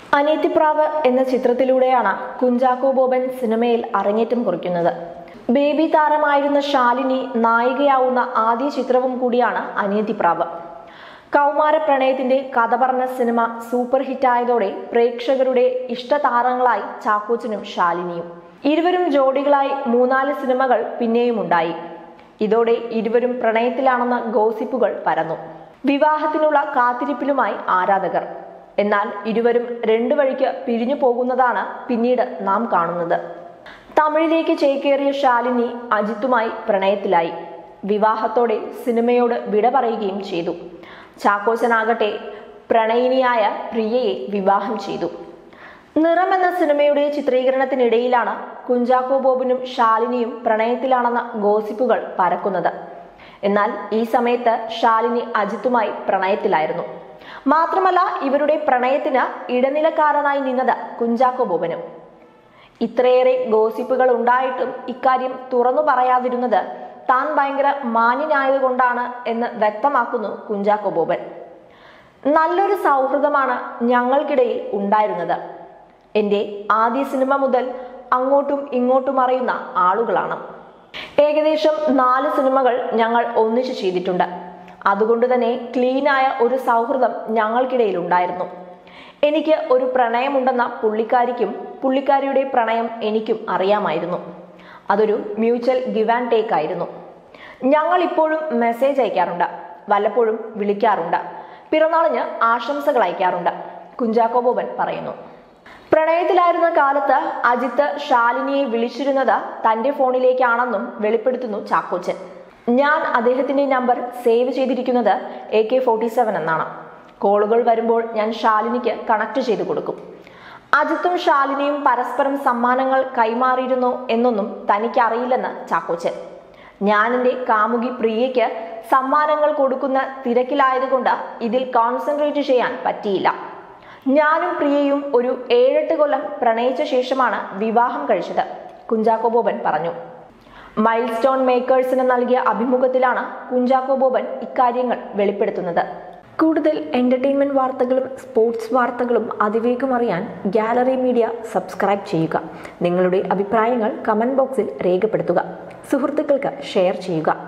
അനിയത്തിപ്രാവ് എന്ന ചിത്രത്തിലൂടെയാണ് കുഞ്ചാക്കോ ബോബൻ സിനിമയിൽ അരങ്ങേറ്റം കുറിക്കുന്നത് ബേബി താരമായിരുന്ന ശാലിനി നായികയാവുന്ന ആദ്യ ചിത്രവും കൂടിയാണ് അനിയത്തിപ്രാവ് കൗമാര പ്രണയത്തിന്റെ കഥ പറഞ്ഞ സിനിമ സൂപ്പർ ഹിറ്റായതോടെ പ്രേക്ഷകരുടെ ഇഷ്ടതാരങ്ങളായി ചാക്കോച്ചനും ശാലിനിയും ഇരുവരും ജോഡികളായി മൂന്നാല് സിനിമകൾ പിന്നെയും ഉണ്ടായി ഇതോടെ ഇരുവരും പ്രണയത്തിലാണെന്ന ഗോസിപ്പുകൾ പരന്നു വിവാഹത്തിനുള്ള കാത്തിരിപ്പിലുമായി ആരാധകർ എന്നാൽ ഇരുവരും രണ്ടു വഴിക്ക് പിരിഞ്ഞു പോകുന്നതാണ് പിന്നീട് നാം കാണുന്നത് തമിഴിലേക്ക് ചേക്കേറിയ ശാലിനി അജിത്തുമായി പ്രണയത്തിലായി വിവാഹത്തോടെ സിനിമയോട് വിട പറയുകയും ചെയ്തു ചാക്കോച്ചനാകട്ടെ പ്രണയിനിയായ പ്രിയയെ വിവാഹം ചെയ്തു നിറം എന്ന സിനിമയുടെ ചിത്രീകരണത്തിനിടയിലാണ് കുഞ്ചാക്കോ ബോബനും ശാലിനിയും പ്രണയത്തിലാണെന്ന ഗോസിപ്പുകൾ പരക്കുന്നത് എന്നാൽ ഈ സമയത്ത് ശാലിനി അജിത്തുമായി പ്രണയത്തിലായിരുന്നു മാത്രമല്ല ഇവരുടെ പ്രണയത്തിന് ഇടനിലക്കാരനായി നിന്നത് കുഞ്ചാക്കോ ബോബനും ഇത്രയേറെ ഗോസിപ്പുകൾ ഉണ്ടായിട്ടും ഇക്കാര്യം തുറന്നു പറയാതിരുന്നത് താൻ ഭയങ്കര മാന്യനായതുകൊണ്ടാണ് എന്ന് വ്യക്തമാക്കുന്നു കുഞ്ചാക്കോ ബോബൻ നല്ലൊരു സൗഹൃദമാണ് ഞങ്ങൾക്കിടയിൽ ഉണ്ടായിരുന്നത് എൻ്റെ ആദ്യ സിനിമ മുതൽ അങ്ങോട്ടും ഇങ്ങോട്ടും അറിയുന്ന ആളുകളാണ് ഏകദേശം നാല് സിനിമകൾ ഞങ്ങൾ ഒന്നിച്ചു ചെയ്തിട്ടുണ്ട് അതുകൊണ്ട് തന്നെ ക്ലീനായ ഒരു സൗഹൃദം ഞങ്ങൾക്കിടയിൽ ഉണ്ടായിരുന്നു എനിക്ക് ഒരു പ്രണയമുണ്ടെന്ന പുള്ളിക്കാരിക്കും പുള്ളിക്കാരിയുടെ പ്രണയം എനിക്കും അറിയാമായിരുന്നു അതൊരു മ്യൂച്വൽ ഗിവ് ആൻഡ് ടേക്ക് ആയിരുന്നു ഞങ്ങൾ ഇപ്പോഴും മെസ്സേജ് അയക്കാറുണ്ട് വല്ലപ്പോഴും വിളിക്കാറുണ്ട് പിറന്നാളിന് ആശംസകൾ അയക്കാറുണ്ട് കുഞ്ചാക്കോ ബോബൻ പറയുന്നു പ്രണയത്തിലായിരുന്ന കാലത്ത് അജിത്ത് ശാലിനിയെ വിളിച്ചിരുന്നത് തന്റെ ഫോണിലേക്കാണെന്നും വെളിപ്പെടുത്തുന്നു ചാക്കോച്ചൻ ഞാൻ അദ്ദേഹത്തിന്റെ നമ്പർ സേവ് ചെയ്തിരിക്കുന്നത് എ കെ ഫോർട്ടി സെവൻ എന്നാണ് കോളുകൾ വരുമ്പോൾ ഞാൻ ശാലിനിക്ക് കണക്ട് ചെയ്തു കൊടുക്കും അജിത്തും ശാലിനിയും പരസ്പരം സമ്മാനങ്ങൾ കൈമാറിയിരുന്നു എന്നൊന്നും തനിക്കറിയില്ലെന്ന് ചാക്കോച്ചൻ ഞാൻ എൻ്റെ കാമുകി പ്രിയയ്ക്ക് സമ്മാനങ്ങൾ കൊടുക്കുന്ന തിരക്കിലായതുകൊണ്ട് ഇതിൽ കോൺസെൻട്രേറ്റ് ചെയ്യാൻ പറ്റിയില്ല ഞാനും പ്രിയയും ഒരു ഏഴെട്ട് കൊല്ലം പ്രണയിച്ച ശേഷമാണ് വിവാഹം കഴിച്ചത് കുഞ്ചാക്കോ ബോബൻ പറഞ്ഞു മൈൽ സ്റ്റോൺ മേക്കേഴ്സിന് നൽകിയ അഭിമുഖത്തിലാണ് കുഞ്ചാക്കോ ബോബൻ ഇക്കാര്യങ്ങൾ വെളിപ്പെടുത്തുന്നത് കൂടുതൽ എന്റർടൈൻമെന്റ് വാർത്തകളും സ്പോർട്സ് വാർത്തകളും അതിവേഗം അറിയാൻ ഗാലറി മീഡിയ സബ്സ്ക്രൈബ് ചെയ്യുക നിങ്ങളുടെ അഭിപ്രായങ്ങൾ കമന്റ് ബോക്സിൽ രേഖപ്പെടുത്തുക സുഹൃത്തുക്കൾക്ക് ഷെയർ ചെയ്യുക